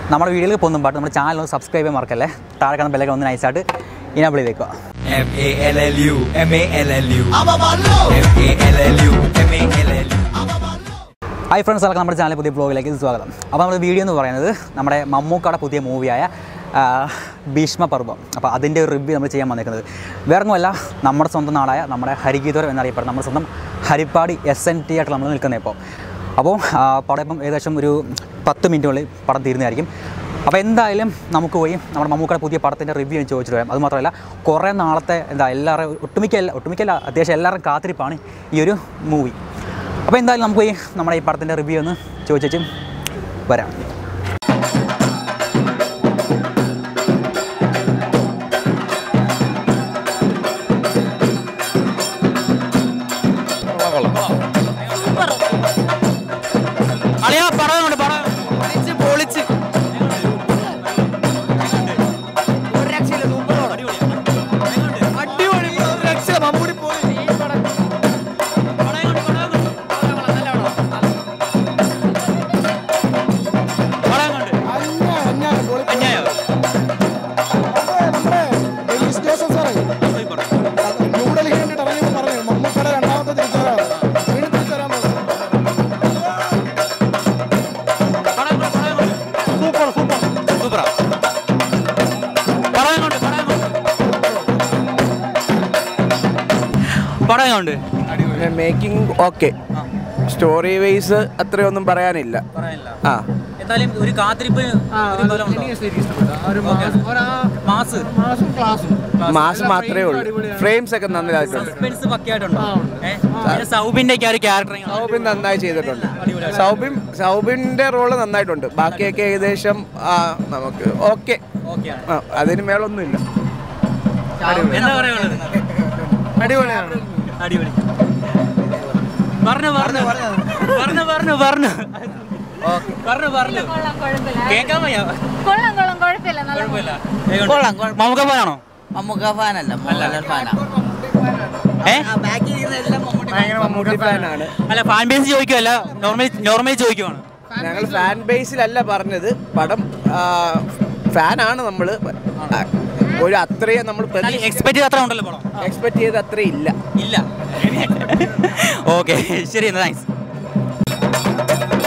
നമ്മുടെ വീഡിയോയിൽ പോകുന്ന പാട്ട് നമ്മുടെ ചാനൽ ഒന്ന് സബ്സ്ക്രൈബ് ചെയ്യാൻ മറക്കല്ലേ താഴെ കാണുന്ന ബെല്ലൊക്കെ ഒന്ന് നൈസായിട്ട് ഇനാബിൾ ചെയ്തേക്കുക M A L L U M A L L U M A L L U M A L L U hi friends എല്ലാവർക്കും നമ്മുടെ ചാനൽ പുതിയ ബ്ലോഗിലേക്ക് സ്വാഗതം അപ്പോൾ നമ്മുടെ വീഡിയോ എന്ന് പറയുന്നത് നമ്മുടെ മമ്മൂക്കയുടെ പുതിയ മൂവിയായ ഭീഷ്മ പർവ്വം അപ്പോൾ അതിൻ്റെ ഒരു റിവ്യൂ നമ്മൾ ചെയ്യാൻ വന്നിരിക്കുന്നത് വേറെ ഒന്നുമല്ല നമ്മുടെ സ്വന്തം നാടായ നമ്മുടെ ഹരിഗീതരം എന്നറിയപ്പെടുന്ന നമ്മുടെ സ്വന്തം ഹരിപ്പാടി എസ് എൻ തിയേറ്ററിൽ നമ്മൾ നിൽക്കുന്നത് ഇപ്പോൾ അപ്പോൾ ആ, പടം ഇപ്പം ഏകദേശം ഒരു പത്ത് മിനിറ്റിനുള്ളിൽ പടം തീരുന്നതായിരിക്കും അപ്പോൾ എന്തായാലും നമുക്ക് പോയി നമ്മുടെ മമ്മൂക്കയുടെ പുതിയ പടത്തിൻ്റെ റിവ്യൂ ചോദിച്ചിട്ട് വരാം അതുമാത്രമല്ല കുറേ നാളത്തെ എന്താ എല്ലാവരും ഒട്ടുമിക്ക എല്ലാ ഒട്ടുമിക്ക അല്ല അത്യാവശ്യം എല്ലാവരും കാത്തിരിപ്പാണ് ഈ ഒരു മൂവി അപ്പോൾ എന്തായാലും നമുക്ക് പോയി നമ്മുടെ ഈ പടത്തിൻ്റെ റിവ്യൂ ഒന്ന് ചോദിച്ചും വരാം അളിയാ പറയുന്നുണ്ട് പറ പൊളിച്ച് പൊളിച്ച് അടിപൊളി ഒരു രക്ഷയില്ല മമ്മൂടി പോയി സൂപ്പർ സൂപ്പർ സൂപ്പറാ പറയുന്നുണ്ട് പറയുന്നുണ്ട് മേക്കിംഗ് ഓക്കെ സ്റ്റോറി വൈസ് അത്രയൊന്നും പറയാനില്ല ആ എന്തായാലും ഒരു കാത്തിരിപ്പ് മാസ് മാസ് മാത്രമേ ഉള്ളൂ ഫ്രെയിംസ് ഒക്കെ നന്നായിട്ടുണ്ട് സസ്പെൻസ് പക്കയായിട്ടുണ്ടോ പിന്നെ സൗബിന്റെ ഒക്കെ ആ ഒരു ക്യാരക്ടർ സൗബിൻ നന്നായി ചെയ്തിട്ടുണ്ട് സൗബിൻ സൗബിന്റെ റോള് നന്നായിട്ടുണ്ട് ബാക്കിയൊക്കെ ഏകദേശം ആ, നമുക്ക് ഓക്കെ ഓക്കെയാണ് അതിന് മേളൊന്നുമില്ല എന്താ പറയാനുള്ളത് അടിപൊളിയാണ് അടിപൊളി പറഞ്ഞു പറഞ്ഞു പറഞ്ഞു പറഞ്ഞു പറഞ്ഞു പറഞ്ഞു പറഞ്ഞു കൊള്ളാം കുഴപ്പമില്ല കേൾക്കാൻ വയ്യ കൊള്ളാം കൊള്ളാം കുഴപ്പമില്ല നല്ല കുഴപ്പമില്ല കൊള്ളാം, കൊള്ളാം. മമ്മൂക്ക ഫാനാണോ മമ്മൂക്ക ഫാനല്ല മോഹൻലാൽ ഫാനാ ഏ ബാക്കി ഇരിക്കുന്നതെല്ലാം മമ്മൂട്ടി ഭയങ്കര മമ്മൂട്ടി ഫാനാണ് അല്ല ഫാൻ ബേസ് ചോദിക്കുമല്ല നോർമലി നോർമലി ചോദിക്കുവാണ് ഞങ്ങൾ ഫാൻ ബേസിലല്ല പറഞ്ഞത് പടം ഫാനാണ് നമ്മൾ ഒരു അത്രയും നമ്മൾ എക്സ്പെക്ട് ചെയ്ത് അത്ര ഉണ്ടല്ലോ പടം എക്സ്പെക്ട് ചെയ്ത് അത്രയും ഇല്ല ഇല്ല ഓക്കെ ശരി എന്നാ താങ്ക്സ്